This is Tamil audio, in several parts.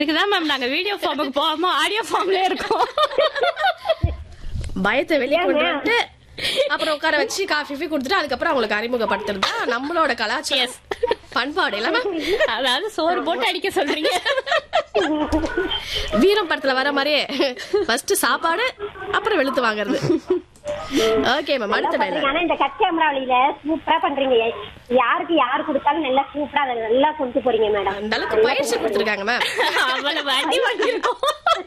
இதுக்குதான் மேம் நாங்க வீடியோ ஃபார்முக்கு போகாம ஆடியோ ஃபார்ம்ல இருக்கோம் பயத்தை வெளியே கொண்டு வந்துட்டு அப்புறம் உட்கார வச்சு காஃபி ஃபி கொடுத்துட்டு அதுக்கப்புறம் அவங்களுக்கு அறிமுகப்படுத்துறது தான் நம்மளோட கலாச்சாரம் பண்பாடு எல்லாமே அதாவது சோறு போட்டு அடிக்க சொல்றீங்க வீரம் படத்துல வர மாதிரியே ஃபர்ஸ்ட் சாப்பாடு அப்புறம் வெளுத்து வாங்குறது ஓகே மேம் அடுத்த டைலாக் ஆனா இந்த கட் கேமராவில சூப்பரா பண்றீங்க யாருக்கு யாரு கொடுத்தாலும் நல்லா சூப்பரா அதை நல்லா கொண்டு போறீங்க மேடம் அந்த அளவுக்கு பயிற்சி கொடுத்துருக்காங்க மேம் அவ்வளவு வண்டி வாங்கியிருக்கோம்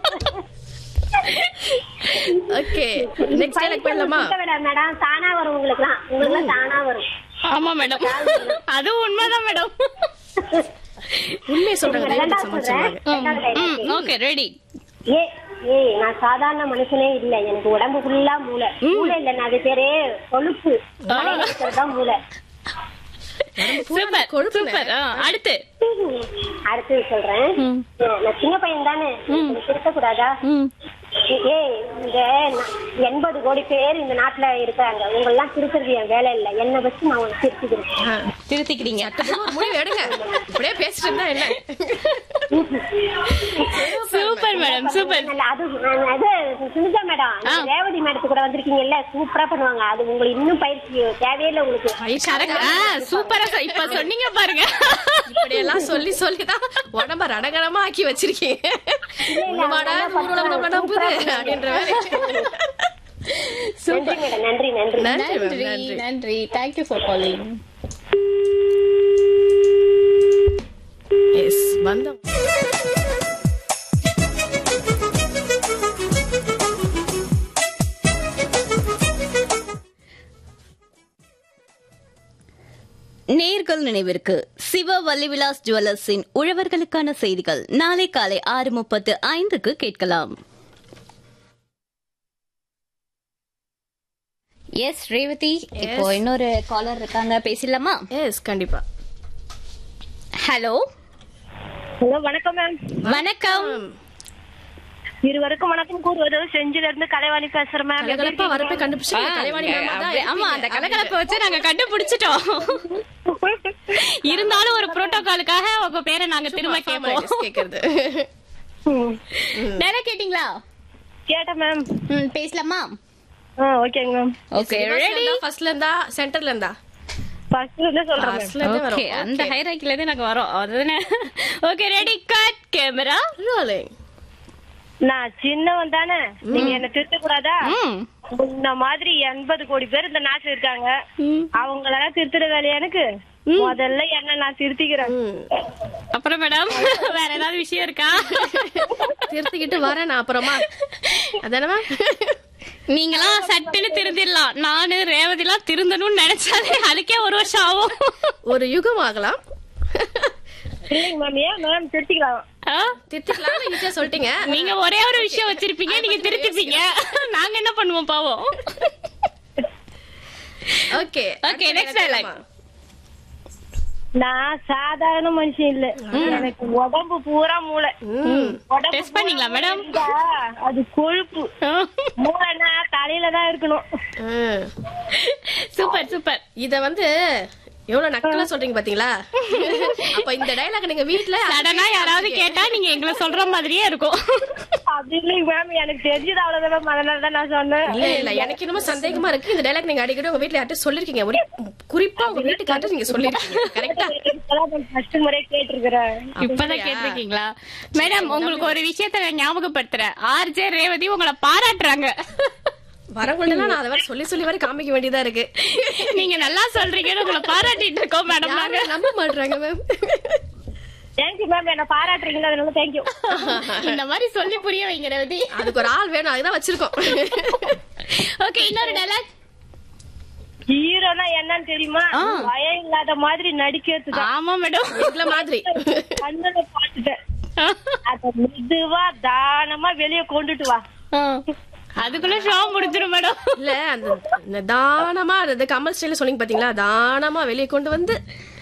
ஓகே நெக்ஸ்ட் டைலாக் போயிடலாமா மேடம் தானா வரும் உங்களுக்கு தான் உங்களுக்கு தானா வரும் ஆமா மேடம் அதுவும் உண்மைதான் மேடம் உண்மையை சொல்றாங்க தைரியத்தை ரெண்டாவது சமாளிச்சிருவாங்க சொல்றேன் ரெண்டாவது ம் dialogue. ஓகே ரெடி ஏ ஏய் நான் சாதாரண மனுஷனே இல்ல எனக்கு உடம்பு ஃபுல்லா மூளை மூளை இல்ல அது பேரு கொழுப்பு மூளை தான் மூளை சூப்பர் கொழுப்புல. சூப்பர் அடுத்து அடுத்து சொல்றேன் ம். நான் சின்ன பையன் தானே திருத்த கூடாதா ம் ஏய் இந்த எண்பது கோடி பேர் இந்த நாட்டுல இருக்காங்க உங்க எல்லாம் திருத்துறது என் வேலை இல்ல என்ன வச்சு நான் உங்களை திருத்திக்கிறேன் திருத்திக்கிறீங்க ஒரு முடிவு எடுங்க இப்படியே பேசிட்டு இருந்தா என்ன சூப்பர் மேடம் சூப்பர் நல்ல- அது அது சுனிதா மேடம் ஆ. ரேவதி மேடத்து கூட வந்திருக்கீங்கல்ல சூப்பரா பண்ணுவாங்க அது உங்களுக்கு இன்னும் பயிற்சி தேவையில்லை உங்களுக்கு கரெக்ட் ஆ சூப்பரா சொ- இப்ப சொன்னீங்க பாருங்க இப்படி எல்லாம் சொல்லி சொல்லிதான் உடம்ப ரணகரமா ஆக்கி வச்சிருக்கீங்க உருவாடா இது ஊர்வலம் நம்ம நம்புது அப்படின்ற மாதிரி நன்றி மேடம் நன்றி நன்றி நன்றி ma'am, நன்றி நன்றி நன்றி தேங்க்யூ ஃபார் காலிங் எஸ் வந்தோம் நேர்கள் நினைவிற்கு சிவ வள்ளிவிலாஸ் ஜுவல்லர்ஸின் உழவர்களுக்கான செய்திகள் நாளை காலை ஆறு முப்பத்து ஐந்துக்கு கேட்கலாம் எஸ் ரேவதி இப்போ இன்னொரு காலர் இருக்காங்க பேசலாமா எஸ் கண்டிப்பா ஹலோ ஹலோ வணக்கம் மேம் வணக்கம் இருவருக்கும் வணக்கம் கூறுவது செஞ்சில இருந்து கலைவாணி பேசுறேன் மேம் கலகலப்பா வரப்ப கண்டுபிடிச்சு கலைவாணி மேம் தான் அப்படி- ஆமா அந்த கலகலப்பை வச்சு நாங்க கண்டுபிடிச்சிட்டோம் இருந்தாலும் ஒரு புரோட்டோகாலுக்காக உங்க பேரை நாங்க திரும்ப கேட்போம் கேக்குறது நேரா கேட்டீங்களா கேட்டேன் மேம் ம், பேசலாமா ஆ ஓகேங்க மேம் ஓகே ரெடி ஃபர்ஸ்ட்ல இருந்தா சென்டர்ல இருந்தா ஃபர்ஸ்ட்ல இருந்தே சொல்றேன் மேம் ஃபர்ஸ்ட்ல இருந்தே ஓகே வரும் அந்த ஹைராக்கில இருந்து நாங்க வரோம் அதுதானே okay ready cut camera Rolling. நான் சின்னவன் தானே நீங்க என்ன திருத்த கூடாதா ம் இந்த மாதிரி எண்பது கோடி பேர் இந்த நாட்டுல இருக்காங்க ம். அவங்களெல்லாம் திருத்துற வேலையா எனக்கு முதல்ல என்ன நான் திருத்திக்கிறேன் ம். அப்புறம் மேடம் வேற ஏதாவது விஷயம் இருக்கா திருத்திக்கிட்டு வரேன் நான் அப்புறமா அதானே மேம் நீங்களாம் சட்டுன்னு திருந்திடலாம் நானு ரேவதிலாம் திருந்தணும்னு நினைச்சாலே அதுக்கே ஒரு வருஷம் ஆகும் ஒரு யுகம் ஆகலாம் இல்லைங்க மேம் ஏன் மேம் திருத்திக்கலாம் ஆ? திருத்திக்கலாம்னு ஈஸியா சொல்லிட்டீங்க நீங்க ஒரே ஒரு விஷயம் வச்சிருப்பீங்க நீங்க திருத்திப்பீங்க நாங்க என்ன பண்ணுவோம் பாவம் ஓகே Okay, next dialogue. நான் சாதாரண மனுஷன் இல்ல எனக்கு உடம்பு பூரா மூளை உடம்பு டெஸ்ட் பண்ணீங்களா மேடம் இருந்தா அது கொழுப்பு மூளைனா தலையில தான் இருக்கணும் சூப்பர் சூப்பர் இத வந்து எவ்வளவு நக்கலா சொல்றீங்க பாத்தீங்களா அப்ப இந்த டைலாக் நீங்க வீட்ல சடனா யாராவது கேட்டா நீங்க எங்களை சொல்ற மாதிரியே இருக்கும் அப்படி இல்லைங்க மேம் எனக்கு தெரிஞ்சது அவ்வளவுதான் மேம் அதனால தான் நான் சொன்னேன் இல்ல இல்ல எனக்கு என்னமோ சந்தேகமா இருக்கு இந்த டைலாக் நீங்க அடிக்கடி உங்க வீட்ல யார்கிட்ட சொல்லிருக்கீங்க ஒரு குறிப்பா உங்க வீட்டுக்கார்ட்ட நீங்க சொல்லிருக்கீங்க கரெக்டா ஃபர்ஸ்ட் முறை கேட்டிருக்கிறேன் இப்பதான் கேட்டிருக்கீங்களா மேடம் உங்களுக்கு ஒரு விஷயத்த நான் ஞாபகப்படுத்துறேன் ஆர்ஜே ரேவதி உங்களை பாராட்டுறாங்க வரவங்கள்ட்ட நான் அதை வேற சொல்லி சொல்லி வரை காமிக்க வேண்டியதா இருக்கு நீங்க நல்லா சொல்றீங்கன்னு உங்களை பாராட்டிட்டு இருக்கோம் மேடம் நாங்க யாரும் நம்ப மாட்றாங்க மேம் தேங்க்யூ மேம் என்ன பாராட்டுறீங்களா அதனால தேங்க்யூ இந்த மாதிரி சொல்லி புரிய வைங்க ரேவதி அதுக்கு ஒரு ஆள் வேணும் அதுதான் வச்சிருக்கோம் ஓகே இன்னொரு டைலாக் ஹீரோனா என்னன்னு தெரியுமா பயம் இல்லாத மாதிரி நடிக்கிறது தான் ஆமா மேடம் எங்களை மாதிரி கண்ணுல பாத்துட்டேன் அத மெதுவா தானமா வெளிய கொண்டுட்டு வா அதுக்குள்ள ஷோ முடிஞ்சிரும் மேடம் இல்ல அந்த இந்த தானமா அந்த கமல் ஸ்டைல சொன்னீங்க பாத்தீங்களா தானமா வெளியே கொண்டு வந்து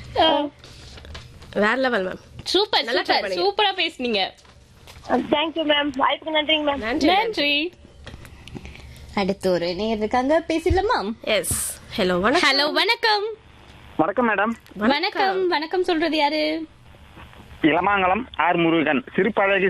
வேற லெவல் மேம் சூப்பர் நல்லா try சூப்பர் பண்ணீங்க. சூப்பரா பேசுனீங்க தேங்க்யூ மேம் வாய்ப்புக்கு நன்றிங்க மேம் நன்றி நன்றி அடுத்து ஒரு நேர் இருக்காங்க பேசலாமா எஸ் ஹலோ வணக்கம் ஹலோ வணக்கம் வணக்கம் மேடம் வணக்கம் வணக்கம் சொல்றது யாரு இளமாங்கலம் ஆர் முருகன் சிறுபழகி